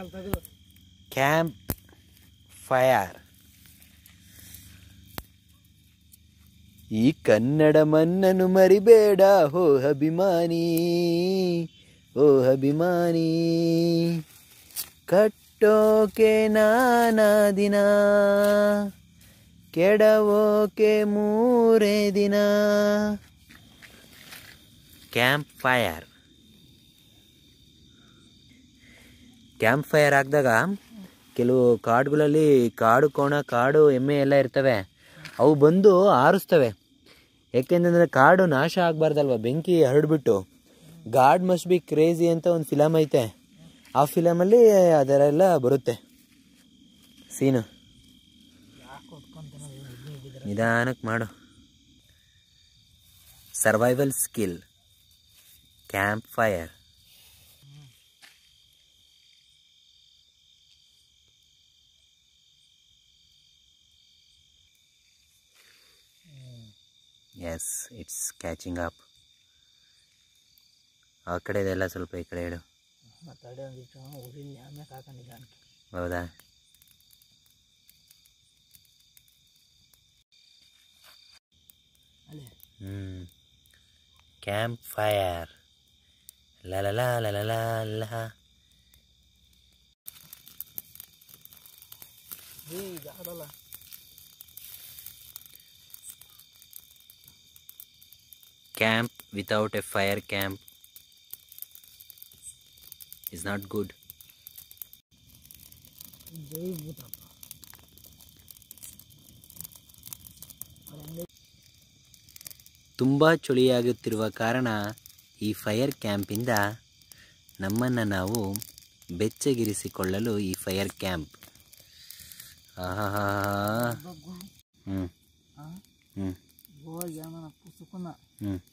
ಅಲ್ಲಿ ತೆಗೆದು camp fire ಈ ಕನ್ನಡ ಮನ್ನನು ಮರಿಬೇಡ ಹೋ ಅಭಿಮಾನಿ ಓ ಅಭಿಮಾನಿ ಕಟ್ಟೋಕೆ ನಾನಾ ದಿನ ಕೆಡವೋಕೆ ಮೂರೇ ದಿನ ಕ್ಯಾಂಪ್ ಫೈರ್ ಕ್ಯಾಂಪ್ ಫೈರ್ ಹಾಕಿದಾಗ ಕೆಲವು ಕಾಡುಗಳಲ್ಲಿ ಕಾಡು ಕೋಣ ಕಾಡು ಎಮ್ಮೆ ಎಲ್ಲ ಇರ್ತವೆ ಅವು ಬಂದು ಆರಿಸ್ತವೆ ಯಾಕೆಂತಂದರೆ ಕಾಡು ನಾಶ ಆಗಬಾರ್ದಲ್ವ ಬೆಂಕಿ ಹರಡ್ಬಿಟ್ಟು ಗಾಡ್ ಮಸ್ಟ್ ಬಿ ಕ್ರೇಜಿ ಅಂತ ಒಂದು ಫಿಲಮ್ ಐತೆ ಆ ಫಿಲಮಲ್ಲಿ ಅದರೆಲ್ಲ ಬರುತ್ತೆ ಸೀನು ನಿಧಾನಕ್ಕೆ ಮಾಡು survival skill campfire yes it's catching up ಆ ಕಡೆದೆಲ್ಲ ಸ್ವಲ್ಪ ಈ ಕಡೆ ಇಡು ಮಾತಾಡಿ ಒಂದಿಷ್ಟು ಉರಿಲಿ ಆಮೇಲೆ ಹಾಕೊಂಡಿಲ್ಲ ಅನ್ಕೆ ಹೌದಾ ಅಲ್ಲೇ ಹ್ಞೂ ಕ್ಯಾಂಪ್ ಫೈರ್ ಲಲ ಲಲ ಲ ಏ ಇದು ಆಡಲ್ಲ camp without a fire camp is not good ಜೈ ಭೂತಪ್ಪ ತುಂಬ ಚಳಿಯಾಗುತ್ತಿರುವ ಕಾರಣ ಈ ಫೈರ್ ಕ್ಯಾಂಪಿಂದ ನಮ್ಮನ್ನು ನಾವು ಬೆಚ್ಚಗಿರಿಸಿಕೊಳ್ಳಲು ಈ ಫೈರ್ ಕ್ಯಾಂಪ್ ಆಹಾ ಹ್ಞೂ ಹಾಂ ಹ್ಞೂ ಹೋಗಿ ಅವನ ಪುಸ್ತಕನ ಹ್ಞೂ